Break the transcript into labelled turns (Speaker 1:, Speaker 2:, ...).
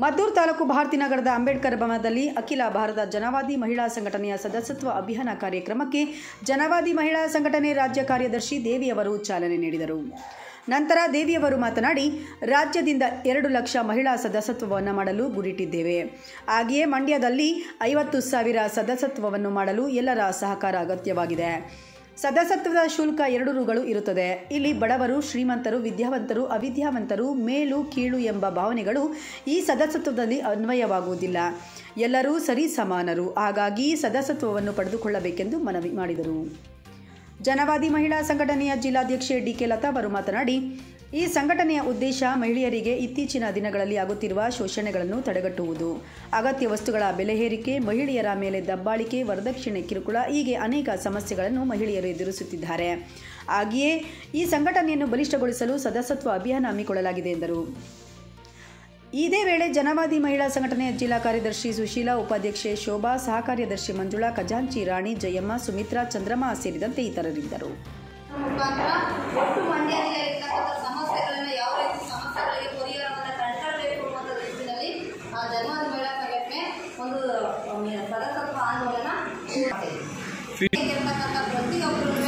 Speaker 1: ಮದ್ದೂರು ತಾಲೂಕು ಭಾರತಿ ನಗರದ ಅಂಬೇಡ್ಕರ್ ಭವನದಲ್ಲಿ ಅಖಿಲ ಭಾರತ ಜನವಾದಿ ಮಹಿಳಾ ಸಂಘಟನೆಯ ಸದಸ್ಯತ್ವ ಅಭಿಯಾನ ಕಾರ್ಯಕ್ರಮಕ್ಕೆ ಜನವಾದಿ ಮಹಿಳಾ ಸಂಘಟನೆ ರಾಜ್ಯ ಕಾರ್ಯದರ್ಶಿ ದೇವಿಯವರು ಚಾಲನೆ ನೀಡಿದರು ನಂತರ ದೇವಿಯವರು ಮಾತನಾಡಿ ರಾಜ್ಯದಿಂದ ಎರಡು ಲಕ್ಷ ಮಹಿಳಾ ಸದಸ್ಯತ್ವವನ್ನು ಮಾಡಲು ಗುರಿಟ್ಟಿದ್ದೇವೆ ಹಾಗೆಯೇ ಮಂಡ್ಯದಲ್ಲಿ ಐವತ್ತು ಸಾವಿರ ಸದಸ್ಯತ್ವವನ್ನು ಮಾಡಲು ಎಲ್ಲರ ಸಹಕಾರ ಅಗತ್ಯವಾಗಿದೆ ಸದಸ್ಯತ್ವದ ಶುಲ್ಕ ಎರಡು ರುಗಳು ಇರುತ್ತದೆ ಇಲ್ಲಿ ಬಡವರು ಶ್ರೀಮಂತರು ವಿದ್ಯಾವಂತರು ಅವಿದ್ಯಾವಂತರು ಮೇಲು ಕೀಳು ಎಂಬ ಭಾವನೆಗಳು ಈ ಸದಸ್ಯತ್ವದಲ್ಲಿ ಅನ್ವಯವಾಗುವುದಿಲ್ಲ ಎಲ್ಲರೂ ಸರಿ ಸಮಾನರು ಹಾಗಾಗಿ ಸದಸ್ಯತ್ವವನ್ನು ಪಡೆದುಕೊಳ್ಳಬೇಕೆಂದು ಮನವಿ ಮಾಡಿದರು ಜನವಾದಿ ಮಹಿಳಾ ಸಂಘಟನೆಯ ಜಿಲ್ಲಾಧ್ಯಕ್ಷೆ ಡಿಕೆ ಲತಾ ಅವರು ಮಾತನಾಡಿ ಈ ಸಂಘಟನೆಯ ಉದ್ದೇಶ ಮಹಿಳೆಯರಿಗೆ ಇತ್ತೀಚಿನ ದಿನಗಳಲ್ಲಿ ಆಗುತ್ತಿರುವ ಶೋಷಣೆಗಳನ್ನು ತಡೆಗಟ್ಟುವುದು ಅಗತ್ಯ ವಸ್ತುಗಳ ಬೆಲೆ ಏರಿಕೆ ಮಹಿಳೆಯರ ಮೇಲೆ ದಬ್ಬಾಳಿಕೆ ವರದಕ್ಷಿಣೆ ಕಿರುಕುಳ ಹೀಗೆ ಅನೇಕ ಸಮಸ್ಯೆಗಳನ್ನು ಮಹಿಳೆಯರು ಎದುರಿಸುತ್ತಿದ್ದಾರೆ ಹಾಗೆಯೇ ಈ ಸಂಘಟನೆಯನ್ನು ಬಲಿಷ್ಠಗೊಳಿಸಲು ಸದಸ್ಯತ್ವ ಅಭಿಯಾನ ಹಮ್ಮಿಕೊಳ್ಳಲಾಗಿದೆ ಎಂದರು ಇದೇ ವೇಳೆ ಜನವಾದಿ ಮಹಿಳಾ ಸಂಘಟನೆಯ ಜಿಲ್ಲಾ ಕಾರ್ಯದರ್ಶಿ ಸುಶೀಲಾ ಉಪಾಧ್ಯಕ್ಷೆ ಶೋಭಾ ಸಹ ಕಾರ್ಯದರ್ಶಿ ಮಂಜುಳಾ ಖಜಾಂಚಿ ರಾಣಿ ಜಯಮ್ಮ ಸುಮಿತ್ರಾ ಚಂದ್ರಮ್ಮ ಸೇರಿದಂತೆ ಇತರರಿದ್ದರು
Speaker 2: ಮುಖಾಂತರ ಒಟ್ಟು ಮಂಡ್ಯದಲ್ಲಿರ್ತಕ್ಕಂಥ ಸಮಸ್ಯೆಗಳನ್ನ ಯಾವ ರೀತಿ ಸಮಸ್ಯೆಗಳಿಗೆ ಪರಿಹಾರವನ್ನು ಕಂಡುಕೊಳ್ಬೇಕು ಅನ್ನೋ ದೃಷ್ಟಿನಲ್ಲಿ ಆ ಜನವಾದ ಮಹಿಳಾ ಸಂಘಟನೆ ಒಂದು ಅಹ್, ಸದಸ್ಯತ್ವ ಆಂದೋಲನ ಶುರು ಮಾಡಿದೆ. ಇರ್ತಕ್ಕಂಥ ಪ್ರತಿಯೊಬ್ಬರು